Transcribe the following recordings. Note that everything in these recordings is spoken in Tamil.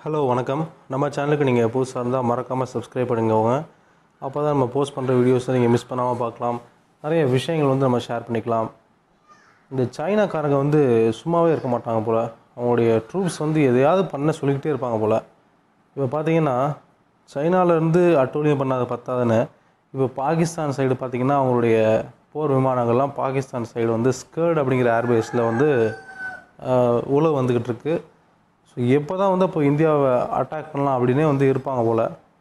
ஹலோ வணக்கம் நம்ம சேனலுக்கு நீங்கள் புதுசாக இருந்தால் மறக்காமல் சப்ஸ்கிரைப் பண்ணுங்கவங்க அப்போ தான் நம்ம போஸ்ட் பண்ணுற வீடியோஸை நீங்கள் மிஸ் பண்ணாமல் பார்க்கலாம் நிறைய விஷயங்கள் வந்து நம்ம ஷேர் பண்ணிக்கலாம் இந்த சைனாக்காரங்க வந்து சும்மாவே இருக்க மாட்டாங்க போல் அவங்களுடைய ட்ரூப்ஸ் வந்து எதையாவது பண்ண சொல்லிக்கிட்டே இருப்பாங்க போல் இப்போ பார்த்தீங்கன்னா சைனாலேருந்து அட்டூழியம் பண்ணாத பத்தாதுன்னு இப்போ பாகிஸ்தான் சைடு பார்த்தீங்கன்னா அவங்களுடைய போர் விமானங்கள்லாம் பாகிஸ்தான் சைடு வந்து ஸ்கர்ட் அப்படிங்கிற ஏர்பேஸில் வந்து ஆஹ், உளவு வந்துக்கிட்டு இருக்கு ஸோ எப்போ தான் வந்து அப்போ இந்தியாவை அட்டாக் பண்ணலாம் அப்படின்னே வந்து இருப்பாங்க போல்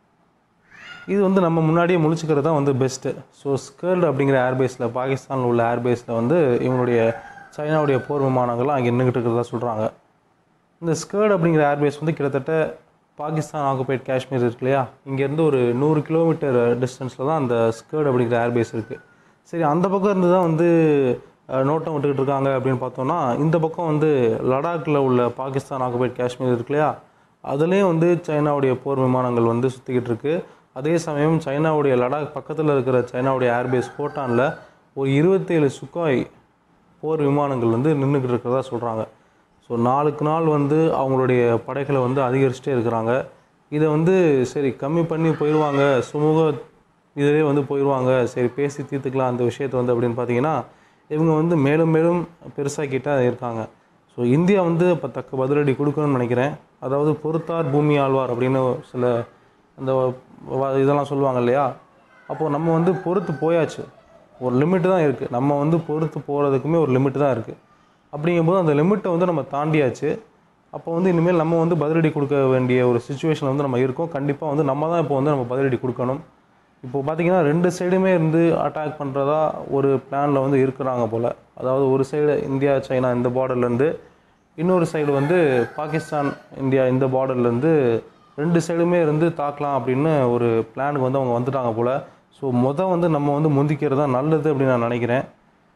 இது வந்து நம்ம முன்னாடியே முழிச்சுக்கிறது தான் வந்து பெஸ்ட்டு ஸோ ஸ்கர்ட் அப்படிங்கிற ஏர்பேஸில் பாகிஸ்தானில் உள்ள ஏர்பேஸில் வந்து இவங்களுடைய சைனாவுடைய போர் விமானங்கள்லாம் அங்கே நின்றுக்கிட்டு இருக்கிறதா சொல்கிறாங்க இந்த ஸ்கர்ட் அப்படிங்கிற ஏர்பேஸ் வந்து கிட்டத்தட்ட பாகிஸ்தான் ஆக்குபைட் காஷ்மீர் இருக்கு இல்லையா இங்கேருந்து ஒரு நூறு கிலோமீட்டர் டிஸ்டன்ஸில் தான் அந்த ஸ்கர்ட் அப்படிங்கிற ஏர்பேஸ் இருக்குது சரி அந்த பக்கம் இருந்து தான் வந்து அஹ், நோட்டம் விட்டுக்கிட்டு இருக்காங்க அப்படின்னு பார்த்தோம்னா இந்த பக்கம் வந்து லடாக்கில் உள்ள பாகிஸ்தான் ஆக்குபைட் காஷ்மீர் இருக்கு இல்லையா அதுலேயும் வந்து சைனாவுடைய போர் விமானங்கள் வந்து சுற்றிக்கிட்டு இருக்கு அதே சமயம் சைனாவுடைய லடாக் பக்கத்தில் இருக்கிற சைனாவுடைய ஏர்பேஸ் கோட்டானில் ஒரு இருபத்தேழு சுக்காய் போர் விமானங்கள் வந்து நின்றுக்கிட்டு இருக்கிறதா சொல்கிறாங்க ஸோ நாளுக்கு நாள் வந்து அவங்களுடைய படைகளை வந்து அதிகரிச்சுட்டே இருக்கிறாங்க இதை வந்து சரி கம்மி பண்ணி போயிடுவாங்க சுமூக இதிலே வந்து போயிடுவாங்க சரி பேசி தீர்த்துக்கலாம் அந்த விஷயத்தை வந்து அப்படின்னு பார்த்தீங்கன்னா இவங்க வந்து மேலும் மேலும் பெருசாக்கிட்டே இருக்காங்க ஸோ இந்தியா வந்து இப்போ தக்க பதிலடி கொடுக்கணும்னு நினைக்கிறேன் அதாவது பொறுத்தார் பூமி ஆழ்வார் அப்படின்னு சில அந்த வ- இதெல்லாம் சொல்லுவாங்க இல்லையா அப்போது நம்ம வந்து பொறுத்து போயாச்சு ஒரு லிமிட்டு தான் இருக்குது நம்ம வந்து பொறுத்து போகிறதுக்குமே ஒரு லிமிட்டு தான் இருக்குது அப்படிங்கும்போது அந்த லிமிட்டை வந்து நம்ம தாண்டியாச்சு அப்போ வந்து இனிமேல் நம்ம வந்து பதிலடி கொடுக்க வேண்டிய ஒரு சுச்சுவேஷன் வந்து நம்ம இருக்கோம் கண்டிப்பாக வந்து நம்ம தான் இப்போ வந்து நம்ம பதிலடி கொடுக்கணும் இப்போ பார்த்தீங்கன்னா ரெண்டு சைடுமே இருந்து அட்டாக் பண்ணுறதா ஒரு பிளானில் வந்து இருக்கிறாங்க போல் அதாவது ஒரு சைடு இந்தியா சைனா இந்த பார்டர்லேருந்து இன்னொரு சைடு வந்து பாகிஸ்தான் இந்தியா இந்த பார்டர்லேருந்து ரெண்டு சைடுமே இருந்து தாக்கலாம் அப்படின்னு ஒரு பிளானுக்கு வந்து அவங்க வந்துட்டாங்க போல் ஸோ மொதல் வந்து நம்ம வந்து முந்திக்கிறது தான் நல்லது அப்படின்னு நான் நினைக்கிறேன்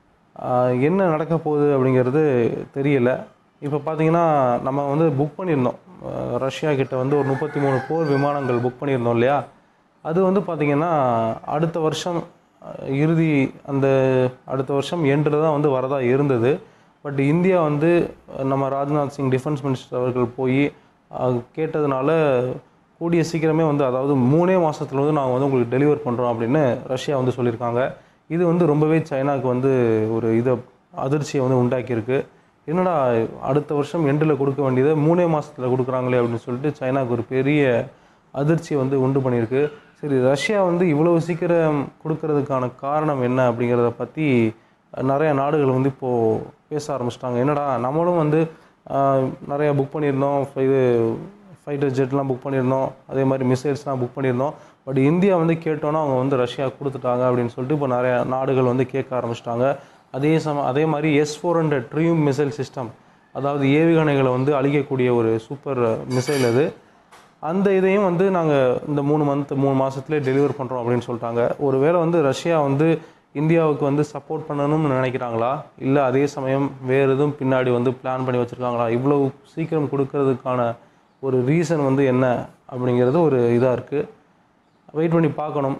ஆஹ் என்ன நடக்க போகுது அப்படிங்கிறது தெரியல இப்போ பார்த்தீங்கன்னா நம்ம வந்து புக் பண்ணியிருந்தோம் ஆஹ் ரஷ்யா கிட்ட வந்து ஒரு முப்பத்தி மூணு போர் விமானங்கள் புக் பண்ணியிருந்தோம் இல்லையா அது வந்து பார்த்திங்கன்னா அடுத்த வருஷம் ஆஹ் இறுதி அந்த அடுத்த வருஷம் எண்டில் தான் வந்து வரதா இருந்தது பட் இந்தியா வந்து நம்ம ராஜ்நாத் சிங் டிஃபென்ஸ் மினிஸ்டர் அவர்கள் போய் ஆஹ் கேட்டதுனால கூடிய சீக்கிரமே வந்து அதாவது மூணே மாதத்துல வந்து நாங்கள் வந்து உங்களுக்கு டெலிவர் பண்ணுறோம் அப்படின்னு ரஷ்யா வந்து சொல்லியிருக்காங்க இது வந்து ரொம்பவே சைனாக்கு வந்து ஒரு இதை அதிர்ச்சியை வந்து உண்டாக்கியிருக்கு என்னடா அடுத்த வருஷம் எண்டில் கொடுக்க வேண்டியதை மூணே மாதத்தில் கொடுக்குறாங்களே அப்படின்னு சொல்லிட்டு சைனாக்கு ஒரு பெரிய அதிர்ச்சியை வந்து உண்டு பண்ணியிருக்கு சரி ரஷ்யா வந்து இவ்வளவு சீக்கிரம் கொடுக்கறதுக்கான காரணம் என்ன அப்படிங்கிறத பற்றி நிறைய நாடுகள் வந்து இப்போது பேச ஆரம்பிச்சிட்டாங்க என்னடா நம்மளும் வந்து ஆஹ், நிறைய புக் பண்ணியிருந்தோம் இது ஃபைட்டர் ஜெட்லாம் புக் பண்ணியிருந்தோம் அதே மாதிரி மிசைல்ஸ்லாம் புக் பண்ணியிருந்தோம் பட் இந்தியா வந்து கேட்டோன்னா அவங்க வந்து ரஷ்யா கொடுத்துட்டாங்க அப்படின்னு சொல்லிட்டு இப்போ நிறைய நாடுகள் வந்து கேட்க ஆரம்பிச்சிட்டாங்க அதே சம அதே மாதிரி S four hundred Triumf missile system அதாவது ஏவுகணைகளை வந்து அழிக்கக்கூடிய ஒரு சூப்பர் மிசைல் அது அந்த இதையும் வந்து நாங்கள் இந்த மூணு மந்த் மூணு மாதத்துலேயே டெலிவர் பண்ணுறோம் அப்படின்னு சொல்லிட்டாங்க ஒருவேளை வந்து ரஷ்யா வந்து இந்தியாவுக்கு வந்து சப்போர்ட் பண்ணணும்னு நினைக்கிறாங்களா இல்லை அதே சமயம் வேறு எதுவும் பின்னாடி வந்து பிளான் பண்ணி வச்சுருக்காங்களா இவ்வளவு சீக்கிரம் கொடுக்கறதுக்கான ஒரு ரீசன் வந்து என்ன அப்படிங்கிறது ஒரு இதாக இருக்குது வெயிட் பண்ணி பார்க்கணும்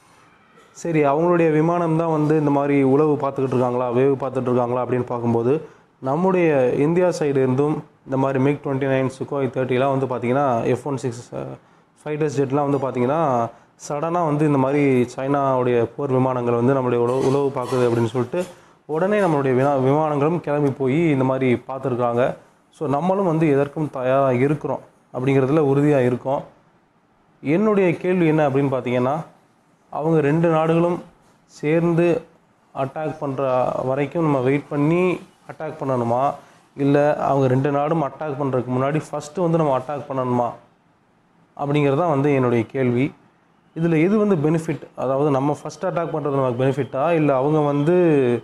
சரி அவங்களுடைய விமானம் தான் வந்து இந்த மாதிரி உளவு பார்த்துக்கிட்டு இருக்காங்களா வேவு பார்த்துட்டு இருக்காங்களா அப்படின்னு பார்க்கும்போது நம்முடைய இந்தியா சைடு இருந்தும் இந்த மாதிரி மிக் டுவெண்ட்டி நைன் சுக்கோய் தேர்ட்டிலாம் வந்து பார்த்திங்கன்னா எஃப் ஒன் சிக்ஸ் ஃபைட்டர்ஸ் ஜெட்லாம் வந்து பார்த்திங்கன்னா சடனாக வந்து இந்த மாதிரி சைனாவுடைய போர் விமானங்கள் வந்து நம்மளுடைய உளவு உளவு பார்க்குது அப்படின்னு சொல்லிட்டு உடனே நம்மளுடைய வினா விமானங்களும் கிளம்பி போய் இந்த மாதிரி பார்த்துருக்காங்க ஸோ நம்மளும் வந்து எதற்கும் தயாராக இருக்கிறோம் அப்படிங்கிறதுல உறுதியாக இருக்கோம் என்னுடைய கேள்வி என்ன அப்படின்னு பார்த்தீங்கன்னா அவங்க ரெண்டு நாடுகளும் சேர்ந்து அட்டாக் பண்ணுற வரைக்கும் நம்ம வெயிட் பண்ணி அட்டாக் பண்ணணுமா இல்லை அவங்க ரெண்டு நாடும் அட்டாக் பண்ணுறதுக்கு முன்னாடி ஃபஸ்ட்டு வந்து நம்ம அட்டாக் பண்ணணுமா அப்படிங்கிறது தான் வந்து என்னுடைய கேள்வி இதில் எது வந்து பெனிஃபிட் அதாவது நம்ம ஃபஸ்ட் அட்டாக் பண்ணுறது நமக்கு பெனிஃபிட்டா இல்லை அவங்க வந்து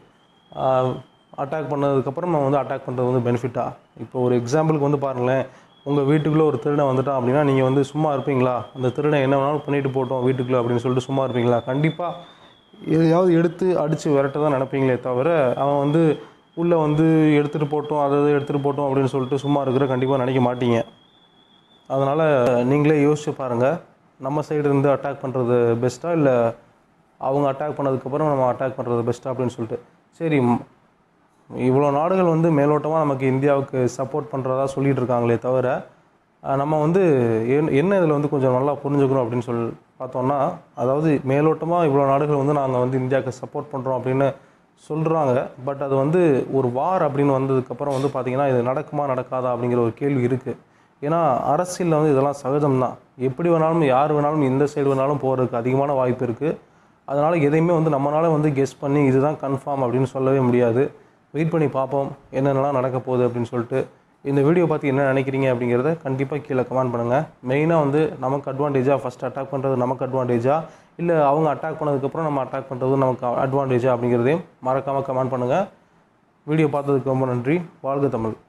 அட்டாக் பண்ணதுக்கப்புறம் நம்ம வந்து அட்டாக் பண்ணுறது வந்து பெனிஃபிட்டா இப்போ ஒரு எக்ஸாம்பிளுக்கு வந்து பாருங்களேன் உங்கள் வீட்டுக்குள்ளே ஒரு திருடன் வந்துட்டான் அப்படின்னா நீங்கள் வந்து சும்மா இருப்பீங்களா அந்த திருடன் என்ன வேணாலும் பண்ணிட்டு போட்டோம் வீட்டுக்குள்ளே அப்படின்னு சொல்லிட்டு சும்மா இருப்பீங்களா கண்டிப்பாக எதையாவது எடுத்து அடித்து விரட்ட தான் நினைப்பீங்களே தவிர அவன் வந்து உள்ளே வந்து எடுத்துகிட்டு போட்டோம் அதை இதை எடுத்துகிட்டு போட்டோம் அப்படின்னு சொல்லிட்டு சும்மா இருக்கிற கண்டிப்பாக நினைக்க மாட்டீங்க அதனால் நீங்களே யோசிச்சு பாருங்கள் நம்ம சைடு இருந்து அட்டாக் பண்ணுறது பெஸ்ட்டாக இல்லை அவங்க அட்டாக் பண்ணதுக்கப்புறம் நம்ம அட்டாக் பண்ணுறது பெஸ்ட்டாக அப்படின்னு சொல்லிட்டு சரி ம், இவ்வளோ நாடுகள் வந்து மேலோட்டமாக நமக்கு இந்தியாவுக்கு சப்போர்ட் பண்ணுறதா சொல்லிட்டு இருக்காங்களே தவிர அஹ் நம்ம வந்து என்- என்ன இதில் வந்து கொஞ்சம் நல்லா புரிஞ்சுக்கணும் அப்படின்னு சொல்லி பார்த்தோம்னா அதாவது மேலோட்டமாக இவ்வளோ நாடுகள் வந்து நாங்கள் வந்து இந்தியாவுக்கு சப்போர்ட் பண்ணுறோம் அப்படின்னு சொல்கிறாங்க பட் அது வந்து ஒரு வார் அப்படின்னு வந்ததுக்கப்புறம் வந்து பார்த்திங்கன்னா இது நடக்குமா நடக்காதா அப்படிங்கிற ஒரு கேள்வி இருக்குது ஏன்னா அரசியலில் வந்து இதெல்லாம் சகஜம்தான் எப்படி வேணாலும் யார் வேணாலும் எந்த சைடு வேணாலும் போகிறதுக்கு அதிகமான வாய்ப்பு இருக்குது அதனால் எதையுமே வந்து நம்மளால வந்து கெஸ் பண்ணி இதுதான் கன்ஃபார்ம் அப்படின்னு சொல்லவே முடியாது வெயிட் பண்ணி பார்ப்போம் என்னென்னலாம் நடக்க போகுது அப்படின்னு சொல்லிட்டு இந்த வீடியோ பார்த்து என்ன நினைக்கிறீங்க அப்படிங்கிறத கண்டிப்பாக கீழே கமெண்ட் பண்ணுங்கள் மெயினாக வந்து நமக்கு அட்வான்டேஜாக ஃபஸ்ட் அட்டாக் பண்ணுறது நமக்கு அட்வான்டேஜா இல்லை அவங்க அட்டாக் பண்ணதுக்கப்புறம் நம்ம அட்டாக் பண்ணுறது நமக்கு அட்வான்டேஜா அப்படிங்கிறதையும் மறக்காமல் கமெண்ட் பண்ணுங்கள் வீடியோ பார்த்ததுக்கு ரொம்ப நன்றி வாழ்க தமிழ்